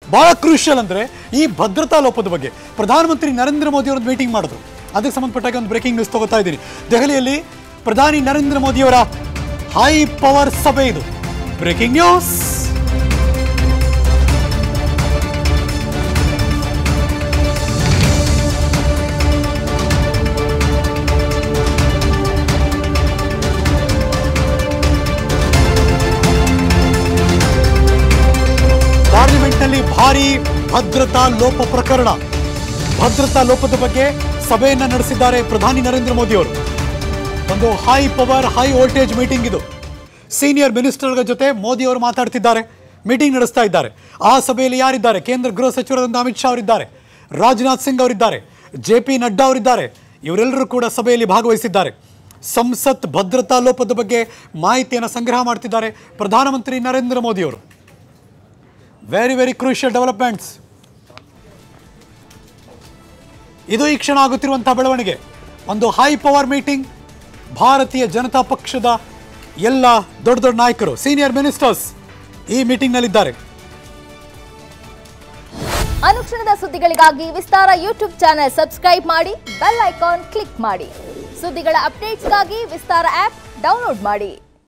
ಬಹಳ ಕ್ರೂಷಿಯಲ್ ಅಂದ್ರೆ ಈ ಭದ್ರತಾ ಲೋಪದ ಬಗ್ಗೆ ಪ್ರಧಾನಮಂತ್ರಿ ನರೇಂದ್ರ ಮೋದಿ ಅವರೊಂದು ಮೀಟಿಂಗ್ ಮಾಡಿದ್ರು ಅದಕ್ಕೆ ಸಂಬಂಧಪಟ್ಟಾಗ ಒಂದು ಬ್ರೇಕಿಂಗ್ ನ್ಯೂಸ್ ತಗೋತಾ ಇದ್ದೀನಿ ದೆಹಲಿಯಲ್ಲಿ ಪ್ರಧಾನಿ ನರೇಂದ್ರ ಮೋದಿಯವರ ಹೈ ಪವರ್ ಸಭೆ ಇದು ಬ್ರೇಕಿಂಗ್ ನ್ಯೂಸ್ ಪಾರ್ಲಿಮೆಂಟ್ನಲ್ಲಿ ಭಾರಿ ಭದ್ರತಾ ಲೋಪ ಪ್ರಕರಣ ಭದ್ರತಾ ಲೋಪದ ಬಗ್ಗೆ ಸಭೆಯನ್ನ ನಡೆಸಿದ್ದಾರೆ ಪ್ರಧಾನಿ ನರೇಂದ್ರ ಮೋದಿ ಅವರು ಒಂದು high power high voltage meeting ಇದು ಸೀನಿಯರ್ ಮಿನಿಸ್ಟರ್ಗಳ ಜೊತೆ ಮೋದಿ ಅವರು ಮಾತಾಡ್ತಿದ್ದಾರೆ ಮೀಟಿಂಗ್ ನಡೆಸ್ತಾ ಇದ್ದಾರೆ ಆ ಸಭೆಯಲ್ಲಿ ಯಾರಿದ್ದಾರೆ ಕೇಂದ್ರ ಗೃಹ ಸಚಿವರಾದಂಥ ಅಮಿತ್ ಶಾ ಅವರಿದ್ದಾರೆ ರಾಜನಾಥ್ ಸಿಂಗ್ ಅವರಿದ್ದಾರೆ ಜೆ ಪಿ ನಡ್ಡಾ ಅವರಿದ್ದಾರೆ ಇವರೆಲ್ಲರೂ ಕೂಡ ಸಭೆಯಲ್ಲಿ ಭಾಗವಹಿಸಿದ್ದಾರೆ ಸಂಸತ್ ಭದ್ರತಾ ಲೋಪದ ಬಗ್ಗೆ ಮಾಹಿತಿಯನ್ನು ಸಂಗ್ರಹ ಮಾಡ್ತಿದ್ದಾರೆ ಪ್ರಧಾನಮಂತ್ರಿ ನರೇಂದ್ರ ಮೋದಿ ಅವರು ವೆರಿ ವೆರಿ ಕ್ರೂಷಿಯಲ್ ಡೆವಲಪ್ಮೆಂಟ್ಸ್ ಇದು ಈ ಕ್ಷಣ ಆಗುತ್ತಿರುವಂತಹ ಬೆಳವಣಿಗೆ ಒಂದು ಹೈ ಪವರ್ ಮೀಟಿಂಗ್ ಭಾರತೀಯ ಜನತಾ ಪಕ್ಷದ ಎಲ್ಲ ದೊಡ್ಡ ದೊಡ್ಡ ನಾಯಕರು ಸೀನಿಯರ್ ಮಿನಿಸ್ಟರ್ಸ್ ಈ ಮೀಟಿಂಗ್ನಲ್ಲಿದ್ದಾರೆ ಅನುಕ್ಷಣದ ಸುದ್ದಿಗಳಿಗಾಗಿ ವಿಸ್ತಾರ ಯೂಟ್ಯೂಬ್ ಚಾನೆಲ್ ಸಬ್ಸ್ಕ್ರೈಬ್ ಮಾಡಿ ಬೆಲ್ ಐಕಾನ್ ಕ್ಲಿಕ್ ಮಾಡಿ ಸುದ್ದಿಗಳ ಅಪ್ಡೇಟ್ಸ್ಗಾಗಿ ವಿಸ್ತಾರ ಆಪ್ ಡೌನ್ಲೋಡ್ ಮಾಡಿ